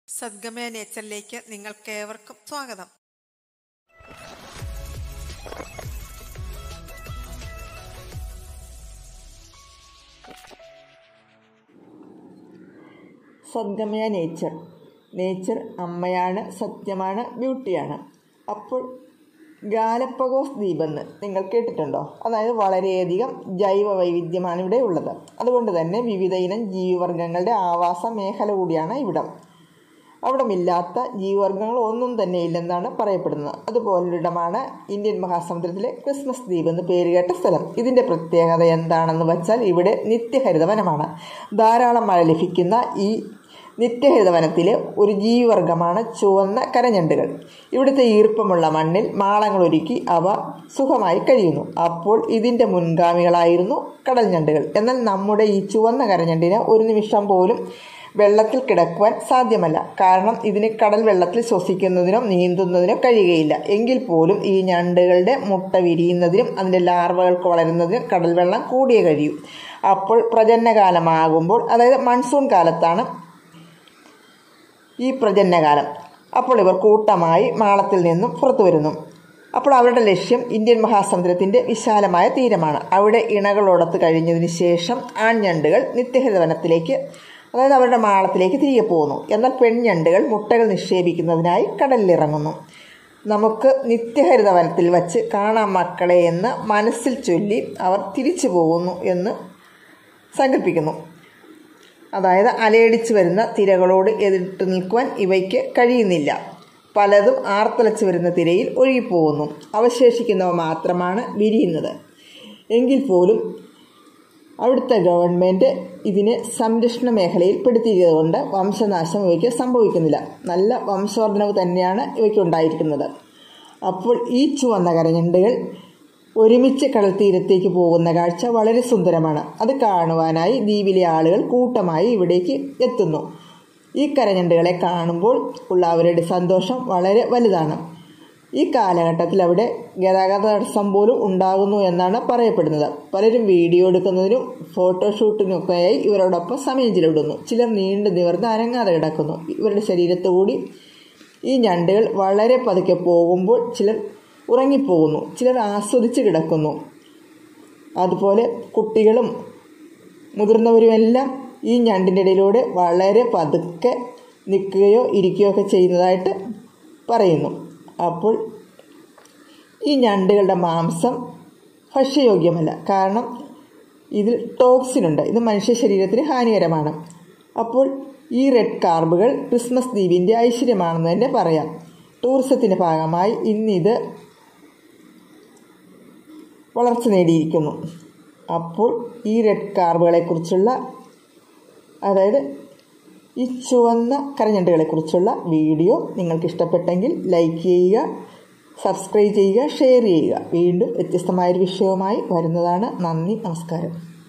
സദ്ഗമയ നേച്ചറിലേക്ക് നിങ്ങൾക്കേവർക്കും സ്വാഗതം സദ്ഗമയ nature nature അമ്മയാണ് സത്യമാണ് ബ്യൂട്ടിയാണ് അപ്പോൾ ഗാലപ്പഗോസ് ദ്വീപെന്ന് നിങ്ങൾ കേട്ടിട്ടുണ്ടോ അതായത് വളരെയധികം ജൈവ വൈവിധ്യമാണ് ഇവിടെ ഉള്ളത് അതുകൊണ്ട് തന്നെ വിവിധ ഇനം ജീവിവർഗങ്ങളുടെ ആവാസ മേഖല കൂടിയാണ് ഇവിടം അവിടമില്ലാത്ത ജീവിവർഗങ്ങൾ ഒന്നും തന്നെ ഇല്ലെന്നാണ് പറയപ്പെടുന്നത് അതുപോലൊരിടമാണ് ഇന്ത്യൻ മഹാസമുദ്രത്തിലെ ക്രിസ്മസ് ദ്വീപ് എന്ന് പേരുകേട്ട സ്ഥലം ഇതിൻ്റെ പ്രത്യേകത എന്താണെന്ന് വെച്ചാൽ ഇവിടെ നിത്യഹരിത വനമാണ് ധാരാളം മഴ ലഭിക്കുന്ന ഈ നിത്യഹരിത വനത്തിലെ ഒരു ജീവിവർഗമാണ് ചുവന്ന കരഞ്ഞണ്ടുകൾ ഇവിടുത്തെ ഈർപ്പമുള്ള മണ്ണിൽ മാളങ്ങൾ ഒരുക്കി അവ സുഖമായി കഴിയുന്നു അപ്പോൾ ഇതിൻ്റെ മുൻഗാമികളായിരുന്നു കടൽ ഞണ്ടുകൾ എന്നാൽ നമ്മുടെ ഈ ചുവന്ന കരഞ്ഞണ്ടിന് ഒരു നിമിഷം പോലും വെള്ളത്തിൽ കിടക്കുവാൻ സാധ്യമല്ല കാരണം ഇതിന് കടൽ വെള്ളത്തിൽ ശ്വസിക്കുന്നതിനോ നീന്തുന്നതിനോ കഴിയുകയില്ല എങ്കിൽ പോലും ഈ ഞണ്ടുകളുടെ മുട്ട വിരിയുന്നതിനും അതിൻ്റെ ലാർവകൾക്ക് വളരുന്നതിനും കടൽ വെള്ളം കൂടിയേ കഴിയൂ അപ്പോൾ പ്രജനനകാലമാകുമ്പോൾ അതായത് മൺസൂൺ കാലത്താണ് ഈ പ്രജനനകാലം അപ്പോൾ ഇവർ കൂട്ടമായി മാളത്തിൽ നിന്നും പുറത്തു വരുന്നു അപ്പോൾ അവരുടെ ലക്ഷ്യം ഇന്ത്യൻ മഹാസമുദ്രത്തിൻ്റെ വിശാലമായ തീരമാണ് അവിടെ ഇണകളോടത്ത് കഴിഞ്ഞതിന് ശേഷം ആൺഞണ്ടുകൾ നിത്യഹരിതവനത്തിലേക്ക് അതായത് അവരുടെ മാളത്തിലേക്ക് തിരികെ പോകുന്നു എന്നാൽ പെൺഞണ്ടുകൾ മുട്ടകൾ നിക്ഷേപിക്കുന്നതിനായി കടലിലിറങ്ങുന്നു നമുക്ക് നിത്യഹരിതവനത്തിൽ വച്ച് കാണാം മക്കളെ എന്ന് മനസ്സിൽ ചൊല്ലി അവർ തിരിച്ചു പോകുന്നു എന്ന് സങ്കല്പിക്കുന്നു അതായത് അലയടിച്ചു വരുന്ന തിരകളോട് എതിർത്ത് നിൽക്കുവാൻ ഇവയ്ക്ക് കഴിയുന്നില്ല പലതും ആർത്തലച്ചു വരുന്ന തിരയിൽ ഒഴുകിപ്പോകുന്നു അവശേഷിക്കുന്നവ മാത്രമാണ് വിരിയുന്നത് എങ്കിൽ പോലും അവിടുത്തെ ഗവൺമെൻറ് ഇതിനെ സംരക്ഷണ മേഖലയിൽ പെടുത്തിയതുകൊണ്ട് വംശനാശം ഇവയ്ക്ക് സംഭവിക്കുന്നില്ല നല്ല വംശവർദ്ധനവ് തന്നെയാണ് ഇവയ്ക്ക് ഉണ്ടായിരിക്കുന്നത് അപ്പോൾ ഈ ചുവന്ന കരഞ്ഞണ്ടുകൾ ഒരുമിച്ച് കടൽ തീരത്തേക്ക് പോകുന്ന കാഴ്ച വളരെ സുന്ദരമാണ് അത് കാണുവാനായി ദ്വീപിലെ ആളുകൾ കൂട്ടമായി ഇവിടേക്ക് എത്തുന്നു ഈ കരഞ്ഞണ്ടുകളെ കാണുമ്പോൾ ഉള്ള അവരുടെ സന്തോഷം വളരെ വലുതാണ് ഈ കാലഘട്ടത്തിൽ അവിടെ ഗതാഗത തടസ്സം പോലും ഉണ്ടാകുന്നു എന്നാണ് പറയപ്പെടുന്നത് പലരും വീഡിയോ എടുക്കുന്നതിനും ഫോട്ടോഷൂട്ടിനൊക്കെയായി ഇവരോടൊപ്പം സമയം ചിലവിടുന്നു ചിലർ നീണ്ടു നിവർന്ന് അനങ്ങാതെ കിടക്കുന്നു ഇവരുടെ ശരീരത്തുകൂടി ഈ ഞണ്ടുകൾ വളരെ പതുക്കെ പോകുമ്പോൾ ചിലർ ഉറങ്ങിപ്പോകുന്നു ചിലർ ആസ്വദിച്ച് കിടക്കുന്നു അതുപോലെ കുട്ടികളും മുതിർന്നവരുമെല്ലാം ഈ ഞണ്ടിൻ്റെ ഇടയിലൂടെ വളരെ പതുക്കെ നിൽക്കുകയോ ഇരിക്കുകയോ ഒക്കെ ചെയ്യുന്നതായിട്ട് പറയുന്നു അപ്പോൾ ഈ ഞണ്ടുകളുടെ മാംസം ഭക്ഷ്യയോഗ്യമല്ല കാരണം ഇതിൽ ടോക്സിനുണ്ട് ഇത് മനുഷ്യ ശരീരത്തിന് ഹാനികരമാണ് അപ്പോൾ ഈ റെഡ് കാർബുകൾ ക്രിസ്മസ് ദ്വീപിൻ്റെ ഐശ്വര്യമാണെന്ന് തന്നെ പറയാം ടൂറിസത്തിൻ്റെ ഭാഗമായി ഇന്നിത് വളർച്ച നേടിയിരിക്കുന്നു അപ്പോൾ ഈ റെഡ് കാർബുകളെക്കുറിച്ചുള്ള അതായത് ഈ ചുവന്ന കരഞ്ഞണ്ടുകളെക്കുറിച്ചുള്ള വീഡിയോ നിങ്ങൾക്ക് ഇഷ്ടപ്പെട്ടെങ്കിൽ ലൈക്ക് ചെയ്യുക സബ്സ്ക്രൈബ് ചെയ്യുക ഷെയർ ചെയ്യുക വീണ്ടും വ്യത്യസ്തമായൊരു വിഷയവുമായി വരുന്നതാണ് നന്ദി നമസ്കാരം